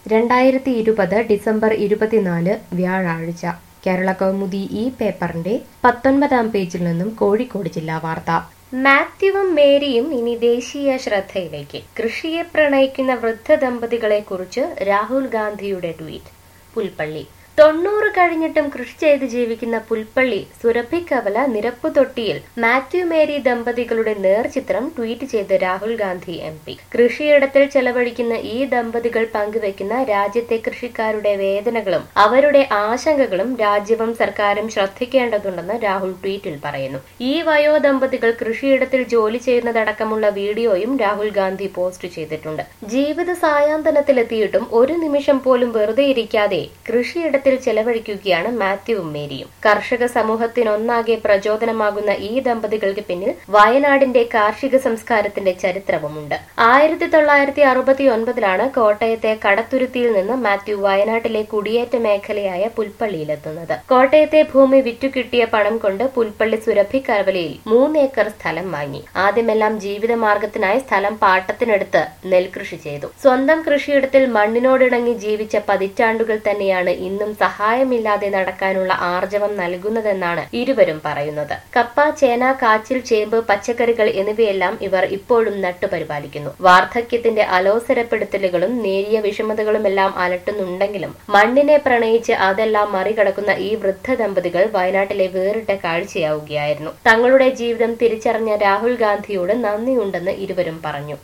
രണ്ടായിരത്തി ഇരുപത് ഡിസംബർ ഇരുപത്തിനാല് വ്യാഴാഴ്ച കേരള കൗമുദി ഈ പേപ്പറിന്റെ പത്തൊൻപതാം പേജിൽ നിന്നും കോഴിക്കോട് ജില്ലാ വാർത്ത മാത്യുവും മേരിയും ഇനി ദേശീയ ശ്രദ്ധയിലേക്ക് കൃഷിയെ പ്രണയിക്കുന്ന വൃദ്ധ ദമ്പതികളെ കുറിച്ച് രാഹുൽ ഗാന്ധിയുടെ ട്വീറ്റ് പുൽപ്പള്ളി തൊണ്ണൂറ് കഴിഞ്ഞിട്ടും കൃഷി ചെയ്ത് ജീവിക്കുന്ന പുൽപ്പള്ളി സുരഭിക്കവല നിരപ്പുതൊട്ടിയിൽ മാത്യു മേരി ദമ്പതികളുടെ നേർചിത്രം ട്വീറ്റ് ചെയ്ത് രാഹുൽ ഗാന്ധി എം പി കൃഷിയിടത്തിൽ ചെലവഴിക്കുന്ന ഈ ദമ്പതികൾ പങ്കുവെക്കുന്ന രാജ്യത്തെ കൃഷിക്കാരുടെ വേദനകളും അവരുടെ ആശങ്കകളും രാജ്യവും സർക്കാരും ശ്രദ്ധിക്കേണ്ടതുണ്ടെന്ന് രാഹുൽ ട്വീറ്റിൽ പറയുന്നു ഈ വയോ ദമ്പതികൾ കൃഷിയിടത്തിൽ ജോലി ചെയ്യുന്നതടക്കമുള്ള വീഡിയോയും രാഹുൽ ഗാന്ധി പോസ്റ്റ് ചെയ്തിട്ടുണ്ട് ജീവിത സായാന്തനത്തിലെത്തിയിട്ടും ഒരു നിമിഷം പോലും വെറുതെ ഇരിക്കാതെ കൃഷിയിടത്തിൽ ചെലവഴിക്കുകയാണ് മാത്യുവും മേരിയും കർഷക സമൂഹത്തിനൊന്നാകെ പ്രചോദനമാകുന്ന ഈ ദമ്പതികൾക്ക് പിന്നിൽ വയനാടിന്റെ കാർഷിക സംസ്കാരത്തിന്റെ ചരിത്രവുമുണ്ട് ആയിരത്തി തൊള്ളായിരത്തി അറുപത്തി ഒൻപതിലാണ് കോട്ടയത്തെ കടത്തുരുത്തിയിൽ നിന്ന് മാത്യു വയനാട്ടിലെ കുടിയേറ്റ മേഖലയായ പുൽപ്പള്ളിയിലെത്തുന്നത് കോട്ടയത്തെ ഭൂമി വിറ്റുകിട്ടിയ പണം കൊണ്ട് പുൽപ്പള്ളി സുരഭിക്കരവലയിൽ മൂന്നേക്കർ സ്ഥലം വാങ്ങി ആദ്യമെല്ലാം ജീവിതമാർഗത്തിനായി സ്ഥലം പാട്ടത്തിനെടുത്ത് നെൽകൃഷി ചെയ്തു സ്വന്തം കൃഷിയിടത്തിൽ മണ്ണിനോടിണങ്ങി ജീവിച്ച പതിറ്റാണ്ടുകൾ തന്നെയാണ് ഇന്നും സഹായമില്ലാതെ നടക്കാനുള്ള ആർജവം നൽകുന്നതെന്നാണ് ഇരുവരും പറയുന്നത് കപ്പ ചേന കാച്ചിൽ ചേമ്പ് പച്ചക്കറികൾ എന്നിവയെല്ലാം ഇവർ ഇപ്പോഴും നട്ടുപരിപാലിക്കുന്നു വാർദ്ധക്യത്തിന്റെ അലോസരപ്പെടുത്തലുകളും നേരിയ വിഷമതകളുമെല്ലാം അലട്ടുന്നുണ്ടെങ്കിലും മണ്ണിനെ പ്രണയിച്ച് അതെല്ലാം മറികടക്കുന്ന ഈ വൃദ്ധ ദമ്പതികൾ വയനാട്ടിലെ വേറിട്ട കാഴ്ചയാവുകയായിരുന്നു തങ്ങളുടെ ജീവിതം തിരിച്ചറിഞ്ഞ രാഹുൽ ഗാന്ധിയോട് നന്ദിയുണ്ടെന്ന് ഇരുവരും പറഞ്ഞു